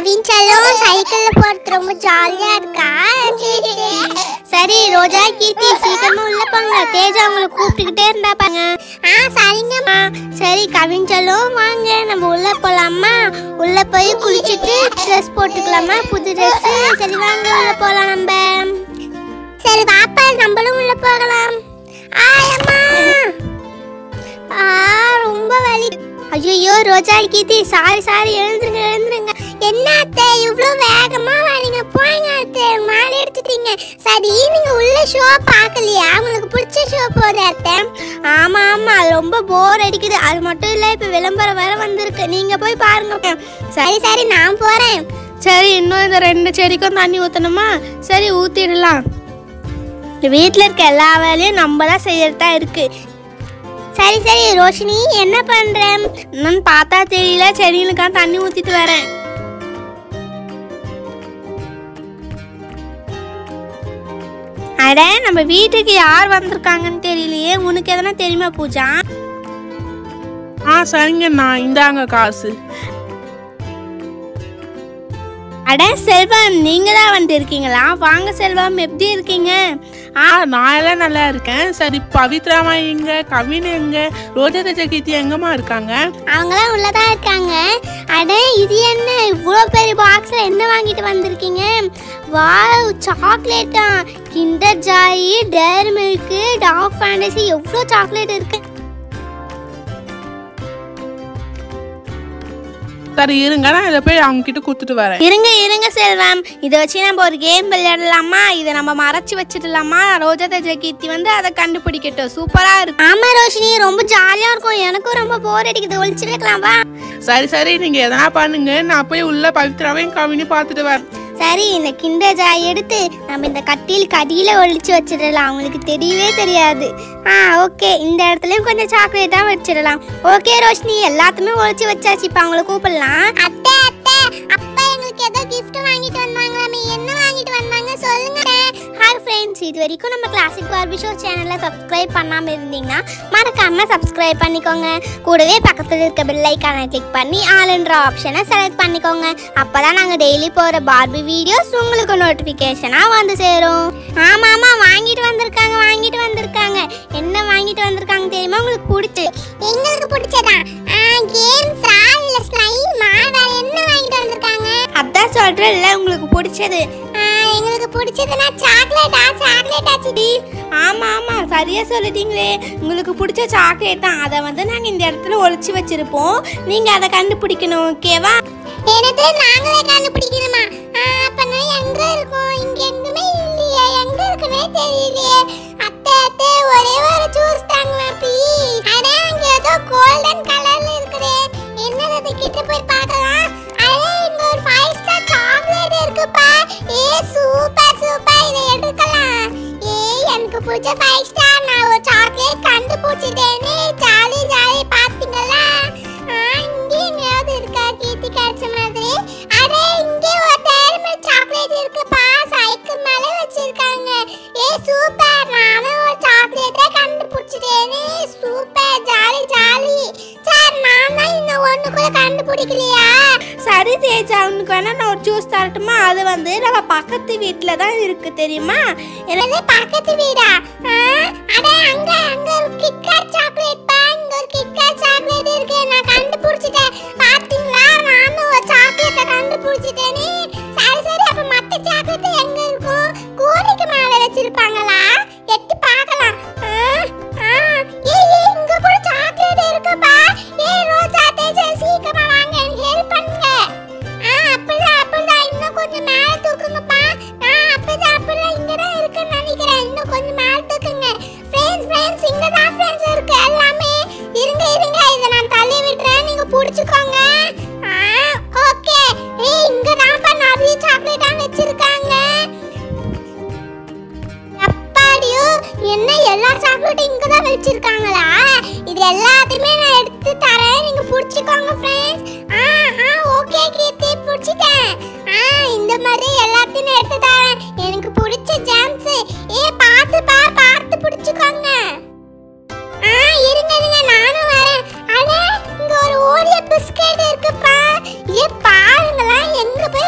கவின் செல்லம் சைக்கிள்ல போறது ரொம்ப ஜாலியா இருக்கா சரி சரி ரோஜா கீர்த்தி சீக்கிரமா உள்ள போங்க தேஜா உங்களை கூப்பிட்டுக்கிட்டே இருந்தா பாங்க ஆ சரிங்கம்மா சரி கவின் செல்லம் வாங்க நம்ம உள்ள போலாமா உள்ள போய் குளிச்சுட்டு ட்ரெஸ் போட்டுக்கலாமா புது ட்ரெஸ் சரி வாங்க உள்ள போலாம் நம்ம சரி பாப்பா நம்மளும் உள்ள போகலாம் ஆயம்மா ஆ ரொம்ப வலி ஐயோ ரோஜா கீர்த்தி சாரி சாரி எழுந்துருங்க எழுந்துருங்க என்ன அத்தை இவ்வளோ வேகமா வரீங்க போங்க அத்தை மாலை எடுத்துட்டீங்க சரி நீங்க உள்ள ஷோ பார்க்கலையா உங்களுக்கு பிடிச்ச ஷோ போகுது அத்தை ஆமா ஆமா அது ரொம்ப போர் அடிக்குது அது மட்டும் இல்ல இப்ப விளம்பரம் வேற வந்திருக்கு நீங்க போய் பாருங்க சரி சரி நான் போறேன் சரி இன்னும் இந்த ரெண்டு செடிக்கும் தண்ணி ஊற்றணுமா சரி ஊற்றிடலாம் வீட்டில் இருக்க எல்லா வேலையும் நம்ம தான் செய்யறதா இருக்கு சரி சரி ரோஷினி என்ன பண்ற இன்னும் பார்த்தா தெரியல செடிகளுக்காக தண்ணி ஊற்றிட்டு வரேன் அட நம்ம வீட்டுக்கு யார் வந்திருக்காங்கன்னு தெரியலையே உனக்கு எதனா தெரியுமா பூஜா ஆ சரிங்கண்ணா இந்தாங்க காசு அட செல்வம் நீங்க தான் வந்திருக்கீங்களா வாங்க செல்வம் எப்படி இருக்கீங்க ஆ நான் எல்லாம் நல்லா இருக்கேன் சரி பவித்ராமா எங்க கவின் எங்க ரோஜா கீர்த்தி எங்கம்மா இருக்காங்க அவங்களாம் உள்ளதா இருக்காங்க அட இது என்ன இவ்வளோ பெரிய பாக்ஸில் என்ன வாங்கிட்டு வந்திருக்கீங்க வாவ் சாக்லேட்டா Kinder Joy Dairy Milk Dark Fantasy எவ்வளோ சாக்லேட் இருக்கு சரி இருங்க நான் இதை போய் அவங்க கிட்ட கொடுத்துட்டு வரேன் இருங்க இருங்க செல்வம் இதை வச்சு நம்ம ஒரு கேம் விளையாடலாமா இதை நம்ம மறைச்சு வச்சிடலாமா ரோஜா தேஜ கீர்த்தி வந்து அதை கண்டுபிடிக்கட்டும் சூப்பரா இருக்கு ஆமா ரோஷினி ரொம்ப ஜாலியா இருக்கும் எனக்கும் ரொம்ப போர் அடிக்குது ஒளிச்சு வைக்கலாம் வா சரி சரி நீங்க எதனா பண்ணுங்க நான் போய் உள்ள பவித்ராவையும் கவினையும் பார்த்துட்டு வரேன் சரி இந்த கிண்டர் ஜாய் எடுத்து நம்ம இந்த கட்டில் கடியில ஒளிச்சு வச்சிடலாம் அவங்களுக்கு தெரியவே தெரியாது ஆ ஓகே இந்த இடத்துலயும் கொஞ்சம் சாக்லேட்டா வச்சிடலாம் ஓகே ரோஷினி எல்லாத்தையுமே ஒளிச்சு வச்சாச்சு இப்போ அவங்கள கூப்பிடலாம் அத்தை அத்தை அப்பா எங்களுக்கு ஏதோ gift வாங்கிட்டு வந்தாங்களாமே என்ன வாங்கிட்டு வந்தாங்க சொல்லுங்க ஹாய் ஃப்ரெண்ட்ஸ் இது வரைக்கும் நம்ம கிளாசிக் பார்பி ஷோ சேனலை சப்ஸ்கிரைப் பண்ணாமல் இருந்தீங்கன்னா மறக்காம சப்ஸ்கிரைப் பண்ணிக்கோங்க கூடவே பக்கத்தில் இருக்க பெல் ஐக்கானை கிளிக் பண்ணி ஆளுன்ற ஆப்ஷனை செலக்ட் பண்ணிக்கோங்க அப்போ தான் நாங்கள் டெய்லி போகிற பார்பி வீடியோஸ் உங்களுக்கு நோட்டிஃபிகேஷனாக வந்து சேரும் ஆமாம் ஆமாம் வாங்கிட்டு வந்திருக்காங்க வாங்கிட்டு வந்திருக்காங்க என்ன வாங்கிட்டு வந்திருக்காங்க தெரியுமா உங்களுக்கு பிடிச்சி எங்களுக்கு பிடிச்சதா கேம்ஸா இல்லை ஸ்லைமா வேற என்ன வாங்கிட்டு வந்திருக்காங்க அதான் சொல்றேன்ல உங்களுக்கு பிடிச்சது எங்களுக்கு பிடிச்சதுன்னா சாக்லேட்டா சாக்லேட்டா சிடி ஆமா ஆமா சரியா சொல்லிட்டீங்களே உங்களுக்கு பிடிச்ச சாக்லேட் தான் அதை வந்து நாங்க இந்த இடத்துல ஒளிச்சு வச்சிருப்போம் நீங்க அதை கண்டுபிடிக்கணும் ஓகேவா எனக்கு நாங்களே கண்டுபிடிக்கணுமா அப்பனா எங்க இருக்கும் இங்க எங்குமே இல்லையே எங்க இருக்குனே தெரியலையே அத்தை அத்தை ஒரே ஒரு ஜூஸ் தாங்களா ப்ளீஸ் அட அங்க ஏதோ கோல்டன் கலர்ல இருக்குதே என்னது அது கிட்ட போய் பார்க்கலாம் அட இங்க ஒரு ஃபைவ் ஸ்டார் சாக்லேட் இருக்குப்பா ஏ சூப்பர் சூப்பர் இதை எடுக்கலாம் ஏ எனக்கு பிடிச்ச ஃபைவ் ஸ்டார் நான் ஒரு சாக்லேட் கண்டுபிடிச்சிட்டேனே ஜாலி ஜாலி பாத்தீங்களா ஆ, இங்கே எங்கேயாவது இருக்கா கீர்த்தி கிடைச்ச மாதிரி அடே இங்கே ஒரு டேரி சாக்லேட் இருக்குப்பா சைக்கிள் மேல வச்சிருக்காங்க ஏ சூப்பர் நானும் ஒரு சாக்லேட்டை கண்டுபிடிச்சிட்டேனே சூப்பர் ஜாலி ஜாலி சார் நான் தான் இன்னும் ஒண்ணு கூட கண்டுபிடிக்கலையா சரி தேஜா உனக்கு வேணா நான் ஒரு ஜூஸ் தரட்டுமா அது வந்து நம்ம பக்கத்து வீட்டில் தான் இருக்கு தெரியுமா என்னது பக்கத்து வீடா ஆ, அட அங்க அங்க ஒரு கிட்கேட் சாக்லேட் பா இங்க ஒரு கிட்கேட் சாக்லேட் இருக்கு நான் கண்டுபிடிச்சிட்டேன் பாத்தீங்களா நானும் ஒரு சாக்லேட்டை கண்டுபிடிச்சிட்டேனே சரி சரி அப்ப மத்த சாக்லேட் எங்க இருக்கும் கூடைக்கு மேல வச்சிருப்பாங்களா எட்டி பார்க்கலாம் ஆ, ஆ, ஏய் ஏய், இங்க கூட சாக்லேட் இருக்குப்பா ஏய் ரோஜா தேஜா சீக்கிரமா வாங்க எனக்கு ஹெல்ப் பண்ணுங்க ஆ அப்படிதான் அப்படிதான் இன்னும் கொஞ்சம் மேல தூக்குங்கப்பா ஆ அப்படிதான் அப்படிதான் இங்க தான் இருக்குன்னு நினைக்கிறேன் இன்னும் கொஞ்சம் மேல தூக்குங்க ஃப்ரெண்ட்ஸ் ஃப்ரெண்ட்ஸ் இங்க தான் ஃப்ரெண்ட்ஸ் இருக்கு எல்லாமே இருங்க இருங்க இதை நான் தள்ளி விடுறேன் நீங்க புடிச்சுக்கோங்க ஆ ஓகே ஏய் இங்க தான் நிறைய சாக்லேட்டா வச்சிருக்காங்க அப்பாடியோ என்ன எல்லா சாக்லேட்டும் இங்க தான் வச்சிருக்காங்களா இது எல்லாத்தையுமே நான் எடுத்து தரேன் நீங்க புடிச்சுக்கோங்க ஃப்ரெண்ட்ஸ் ஆ ஆ ஓகே கீர்த்தி புடிச்சிட்டேன் ஆ இந்த மாதிரி எல்லாத்தையும் நான் எடுத்து தரேன் எனக்கு பிடிச்ச ஜாம்ஸ் ஏ பார்த்து பா பார்த்து புடிச்சுக்கோங்க ஆ இருங்க இருங்க நானும் வரேன் அட இங்க ஒரு ஓரிய பிஸ்கட் இருக்குப்பா ஏ பாருங்களா எங்க போய்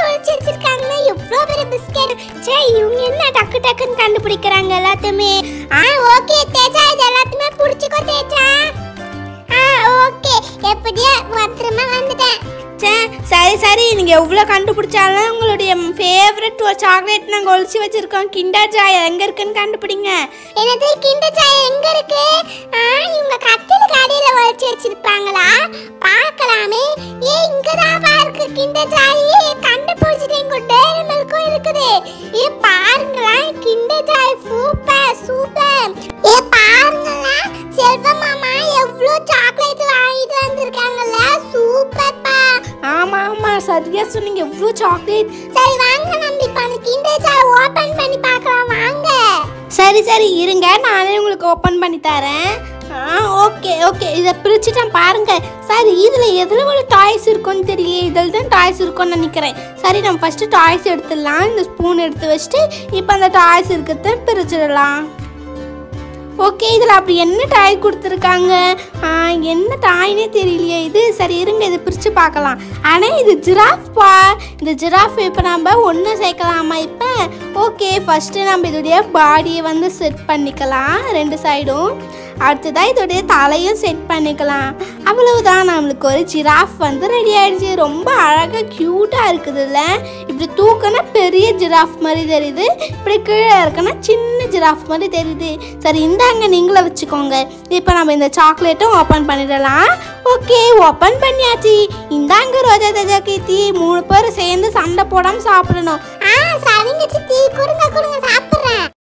சே இவங்க என்ன டக்கு டக்குன்னு கண்டுபிடிக்கிறாங்க எல்லாத்தையுமே ஆ ஓகே தேஜா இது எல்லாத்தையுமே புடிச்சுக்கோ தேஜா ஆ ஓகே எப்படியா பத்திரமா வந்துட்டேன் சே சரி சரி நீங்கள் எவ்வளோ கண்டுபிடிச்சாலும் உங்களுடைய ஃபேவரட் ஒரு சாக்லேட் நாங்கள் ஒழிச்சு வச்சுருக்கோம் கிண்டர் ஜாய் எங்கே இருக்குன்னு கண்டுபிடிங்க என்னது கிண்ட சாய் எங்க இருக்கு ஆ இவங்க கட்டிலுக்கு அடியில ஒளிச்சு வச்சிருப்பாங்களா பார்க்கலாமே ஏ இங்க தான் இருக்கு கிண்ட சாய் கண்டுபிடிச்சிட்டு எங்க டேரி மில்க்கும் இருக்குது ஏ பாருங்களேன் கிண்ட சாய் சூப்பர் சூப்பர் ஏ பாருங்களேன் செல்வ மாமா எவ்வளவு சாக்லேட் வாங்கிட்டு வந்திருக்காங்கல்ல சூப்பர்ப்பா ஆமாம் ஆமாம் சரியாக சொன்னீங்க எவ்வளோ சாக்லேட் சரி வாங்க நம்ம இப்ப அந்த கிண்ட சாய் ஓபன் பண்ணி பார்க்கலாம் வாங்க சரி சரி இருங்க நானே உங்களுக்கு ஓப்பன் பண்ணி தரேன் ஆ ஓகே ஓகே இதை பிரிச்சுட்டேன் பாருங்க சரி இதில் எதில் ஒரு டாய்ஸ் இருக்கும்னு தெரியல இதில் தான் டாய்ஸ் இருக்கும்னு நினைக்கிறேன் சரி நம்ம ஃபஸ்ட்டு டாய்ஸ் எடுத்துடலாம் இந்த ஸ்பூன் எடுத்து வச்சுட்டு இப்போ அந்த டாய்ஸ் இருக்கிறத பிரிச்சிடலாம் ஓகே இதில் அப்படி என்ன டாய் கொடுத்துருக்காங்க ஆ, என்ன டாய்னே தெரியலையே இது சரி இருங்க இதை பிரித்து பார்க்கலாம் ஆனால் இது ஜிராஃப் பா இந்த ஜிராஃப் இப்போ நம்ம ஒன்று சேர்க்கலாமா இப்போ ஓகே ஃபஸ்ட்டு நம்ம இதோடைய பாடியை வந்து செட் பண்ணிக்கலாம் ரெண்டு சைடும் அடுத்ததாக இதோடைய தலையும் செட் பண்ணிக்கலாம் அவ்வளவுதான் நம்மளுக்கு ஒரு ஜிராஃப் வந்து ரெடி ஆயிடுச்சு ரொம்ப அழகாக க்யூட்டாக இருக்குதுல்ல இப்படி தூக்கினா பெரிய ஜிராஃப் மாதிரி தெரியுது இப்படி கீழே இருக்குன்னா சின்ன ஜிராஃப் மாதிரி தெரியுது சரி இந்தாங்க நீங்களே வச்சுக்கோங்க இப்போ நம்ம இந்த சாக்லேட்டும் ஓப்பன் பண்ணிடலாம் ஓகே ஓப்பன் பண்ணியாச்சு இந்தாங்க ரோஜா தேஜா கீர்த்தி மூணு பேர் சேர்ந்து சண்டை போடாமல் சாப்பிடணும் ஆ சரிங்க சித்தி கொடுங்க கொடுங்க சாப்பிடுறேன்